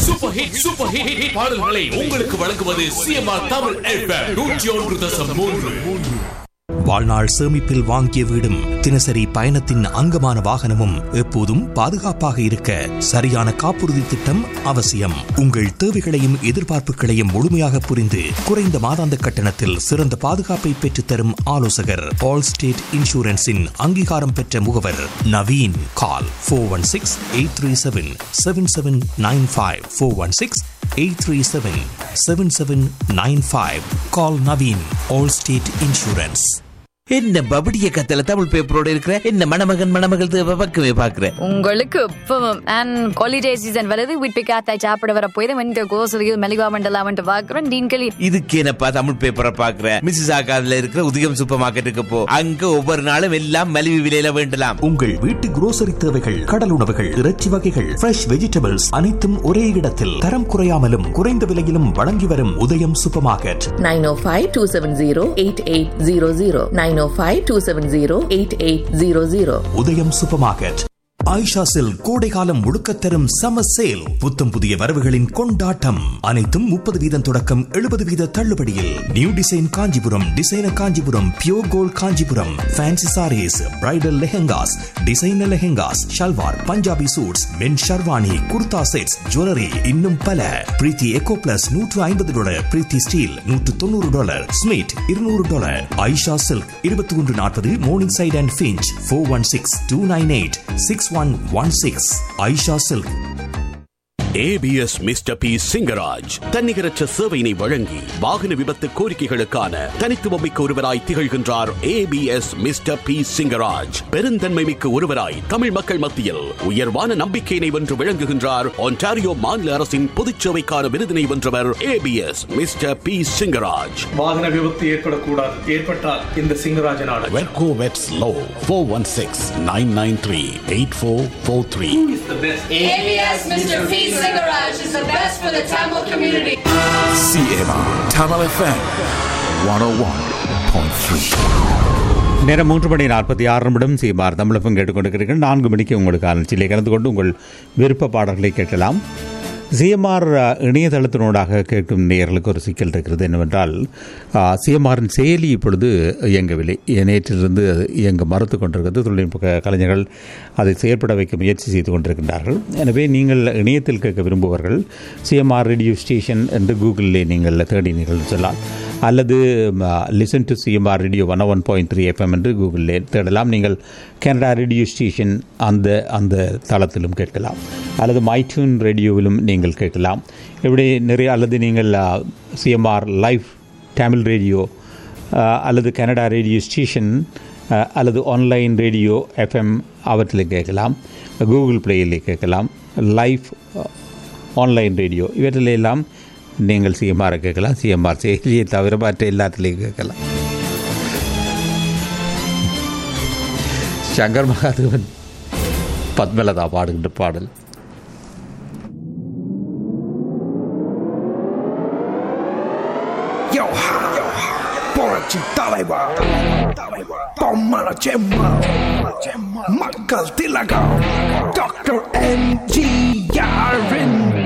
Super hit super hit hit பாடல்களை உங்களுக்கு வழங்குவது சிஎம்ஆர் தமிழ் எஃப்எம் நூற்றி ஒன்று தசம் மூன்று வாழ்நாள் சேமிப்பில் வாங்கிய வீடும் தினசரி பயணத்தின் அங்கமான வாகனமும் எப்போதும் பாதுகாப்பாக இருக்க சரியான காப்புறுதி திட்டம் அவசியம் உங்கள் தேவைகளையும் எதிர்பார்ப்புகளையும் முழுமையாக புரிந்து குறைந்த மாதாந்த கட்டணத்தில் சிறந்த பாதுகாப்பை பெற்றுத்தரும் ஆலோசகர் ஆல் ஸ்டேட் இன்சூரன்ஸின் அங்கீகாரம் பெற்ற முகவர் Naveen call four one six eight three seven seven seven nine five four one six eight three seven seven seven nine five call Naveen Allstate insurance என்ன பபடிய கத்தல தமிழ் பேப்பரோட இருக்கிற என்ன மணமகன் மணமகள் தேவை பக்கமே பாக்குறேன் உங்களுக்கு இப்பவும் அண்ட் ஹாலிடே சீசன் வருது வீட்டு காத்தாய் சாப்பிட வர போய் வந்து கோசலியில் மெலிவா மண்டலா வந்து பாக்குறோம் டீன்களி இதுக்கு என்னப்பா தமிழ் பேப்பரை பாக்குறேன் மிஸ்ஸஸ் ஆகாதுல இருக்கிற உதயம் சூப்பர் மார்க்கெட்டுக்கு போ அங்க ஒவ்வொரு நாளும் எல்லாம் மலிவு விலையில வேண்டலாம் உங்கள் வீட்டு குரோசரி தேவைகள் கடல் உணவுகள் இறைச்சி வகைகள் ஃப்ரெஷ் வெஜிடபிள்ஸ் அனைத்தும் ஒரே இடத்தில் தரம் குறையாமலும் குறைந்த விலையிலும் வழங்கி வரும் உதயம் super market 905-270-8800 905-270-8800 Udayam super market Ayesha sale கோடைகாலம் முழுக்க தரும் சம சேல் புத்தம் புதிய வரவுகளின் கொண்டாட்டம் அனைத்தும் முப்பது வீதம் தொடக்கம் எழுபது வீத தள்ளுபடியில் new design Kanchipuram designer Kanchipuram pure gold Kanchipuram fancy sarees bridal lehengas designer lehengas salwar Punjabi suits men sherwani kurta sets jewellery இன்னும் பல பிரீத்தி எக்கோ பிளஸ் நூற்று ஐம்பது டாலர் பிரீத்தி ஸ்டீல் நூற்று தொண்ணூறு டாலர் ஸ்மிட் இருநூறு டாலர் ஐஷா சில்க் இருபத்தி ஒன்று நாற்பது morningside and Finch four one six two nine eight six one one six Aisha silk ABS mister P Singaraj தன்னிகரற்ற சேவையினை வழங்கி வாகன விபத்து கோரிக்கைகளுக்கான தனித்துவமிக்க ஒருவராய் திகழ்கின்றார் ஏபிஎஸ் மிஸ்டர் பி சிங்கராஜ் பெருந்தன்மை மிக்க ஒருவராய் தமிழ் மக்கள் மத்தியில் உயர்வான நம்பிக்கையினை வென்று விளங்குகின்றார் ஒன்டாரியோ மாநில அரசின் பொதுச்சேவைக்கான விருதினை வென்றவர் ஏபிஎஸ் மிஸ்டர் பி சிங்கராஜ் வாகன விபத்து ஏற்படக்கூடாது ஏற்பட்டால் இந்த சிங்கராஜனான வெர்கோ வெட்ஸ் லோ four one six nine nine three eight four four three ABS Mr. P. Garage is the best for the Tamil community. CMR Tamil FM 101.3 நேரம் மூன்று மணி நாற்பத்தி ஆறு நிமிடம் சீமார் தமிழகம் கேட்டுக்கொண்டிருக்கிறீர்கள் நான்கு மணிக்கு உங்களுக்கு நிகழ்ச்சியிலே கலந்து கொண்டு உங்கள் விருப்ப பாடல்களை கேட்கலாம் சிஎம்ஆர் இணையதளத்தினூடாக கேட்கும் நேயர்களுக்கு ஒரு சிக்கல் இருக்கிறது என்னவென்றால் சிஎம்ஆரின் செயலி இப்பொழுது இயங்கவில்லை நேற்றிலிருந்து அது இயங்க மறுத்து கொண்டிருக்கிறது தொழில்நுட்ப கலைஞர்கள் அதை செயற்பட வைக்க முயற்சி செய்து கொண்டிருக்கின்றார்கள் எனவே நீங்கள் இணையத்தில் கேட்க விரும்புவர்கள் சிஎம்ஆர் ரேடியோ ஸ்டேஷன் என்று கூகுளிலே நீங்கள் தேடினீர்கள் சொல்லலாம் அல்லது listen to CMR radio one one point three FM என்று கூகுளில் தேடலாம் நீங்கள் கனடா ரேடியோ ஸ்டேஷன் அந்த அந்த தளத்திலும் கேட்கலாம் அல்லது மைட்யூன் ரேடியோவிலும் நீங்கள் கேட்கலாம் இப்படி நிறைய அல்லது நீங்கள் சிஎம்ஆர் லைவ் தமிழ் ரேடியோ அல்லது கனடா ரேடியோ ஸ்டேஷன் அல்லது ஆன்லைன் ரேடியோ எஃப்எம் அவற்றில் கேட்கலாம் கூகுள் பிளேயிலே கேட்கலாம் லைவ் ஆன்லைன் ரேடியோ இவற்றிலெல்லாம் நீங்கள் சிஎம்ஆரை கேட்கலாம் சிஎம்ஆர் செயலியை தவிர மற்ற எல்லாத்துலேயும் கேட்கலாம் சங்கர் மகாதேவன் பத்மலதா பாடுகின்ற பாடல் Yo ha புரட்சி தலைவர் பொம்மன செம்மல் மக்கள் திலகம் டாக்டர் எம்ஜிஆரின்